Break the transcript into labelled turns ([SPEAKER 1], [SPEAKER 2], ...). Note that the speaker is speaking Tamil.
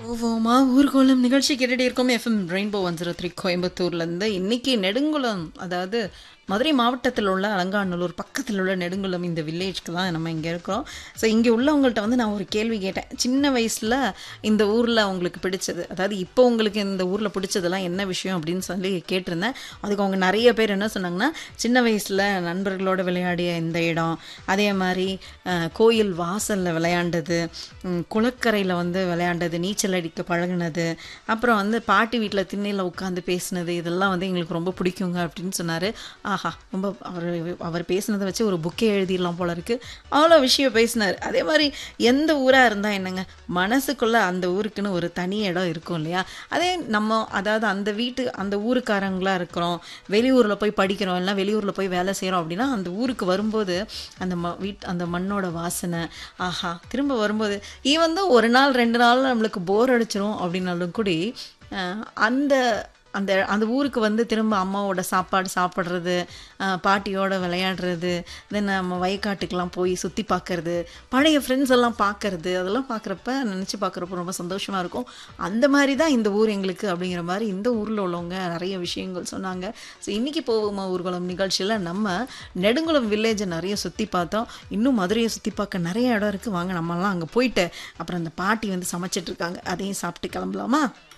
[SPEAKER 1] போவோமா ஊர்கோலம் நிகழ்ச்சி கேட்டுட்டு இருக்கோம் FM Rainbow one zero three கோயம்புத்தூர்லேருந்து இன்னைக்கு நெடுங்குளம் அதாவது மதுரை மாவட்டத்தில் உள்ள அலங்காநல்லூர் பக்கத்தில் உள்ள நெடுங்குளம் இந்த வில்லேஜ்க்கு தான் நம்ம இங்கே இருக்கிறோம் ஸோ இங்கே உள்ளவங்கள்ட்ட வந்து நான் ஒரு கேள்வி கேட்டேன் சின்ன வயசில் இந்த ஊரில் உங்களுக்கு பிடிச்சது அதாவது இப்போ உங்களுக்கு இந்த ஊரில் பிடிச்சதெல்லாம் என்ன விஷயம் அப்படின்னு சொல்லி கேட்டிருந்தேன் அதுக்கு அவங்க நிறைய பேர் என்ன சொன்னாங்கன்னா சின்ன வயசில் நண்பர்களோட விளையாடிய இந்த இடம் அதே மாதிரி அஹ், கோயில் வாசலில் விளையாண்டது ம், குளக்கரையில் வந்து விளையாண்டது நீச்சல் அடிக்க பழகுனது அப்புறம் வந்து பாட்டி வீட்டில் திண்ணையில் உட்காந்து பேசினது இதெல்லாம் வந்து எங்களுக்கு ரொம்ப பிடிக்குங்க அப்படின்னு சொன்னார் ஆஹா ரொம்ப அவர் அவர் பேசினதை வச்சு ஒரு புக்கே எழுதிடலாம் போல இருக்கு அவ்வளோ விஷயம் பேசினார் அதே மாதிரி எந்த ஊராக இருந்தால் என்னங்க மனசுக்குள்ளே அந்த ஊருக்குன்னு ஒரு தனி இடம் இருக்கும் இல்லையா அதே நம்ம அதாவது அந்த வீட்டு அந்த ஊருக்காரங்களா இருக்கிறோம் வெளியூரில் போய் படிக்கிறோம் இல்லை வெளியூரில் போய் வேலை செய்கிறோம் அப்படின்னா அந்த ஊருக்கு வரும்போது அந்த ம வீட் அந்த மண்ணோட வாசனை ஆஹா திரும்ப வரும்போது ஈவன் தான் ஒரு நாள் ரெண்டு நாள் நம்மளுக்கு போர் அடிச்சிரும் அப்படின்னாலும் கூடி அஹ், அந்த அந்த அந்த ஊருக்கு வந்து திரும்ப அம்மாவோட சாப்பாடு சாப்பிட்றது அஹ், பாட்டியோட விளையாடுறது தென் நம்ம வயக்காட்டுக்கெல்லாம் போய் சுற்றி பார்க்கறது பழைய ஃப்ரெண்ட்ஸ் எல்லாம் பார்க்கறது அதெல்லாம் பார்க்குறப்ப நினச்சி பார்க்குறப்ப ரொம்ப சந்தோஷமாக இருக்கும் அந்த மாதிரி தான் இந்த ஊர் எங்களுக்கு அப்படிங்கிற மாதிரி இந்த ஊரில் உள்ளவங்க நிறைய விஷயங்கள் சொன்னாங்க ஸோ இன்றைக்கி போவோமா ஊர்வலம் நிகழ்ச்சியில் நம்ம நெடுங்குளம் வில்லேஜை நிறைய சுற்றி பார்த்தோம் இன்னும் மதுரையை சுற்றி பார்க்க நிறைய இடம் இருக்குது வாங்க நம்மலாம் அங்கே போயிட்டு அப்புறம் அந்த பாட்டி வந்து சமைச்சிட்டு இருக்காங்க அதையும் சாப்பிட்டு கிளம்பலாமா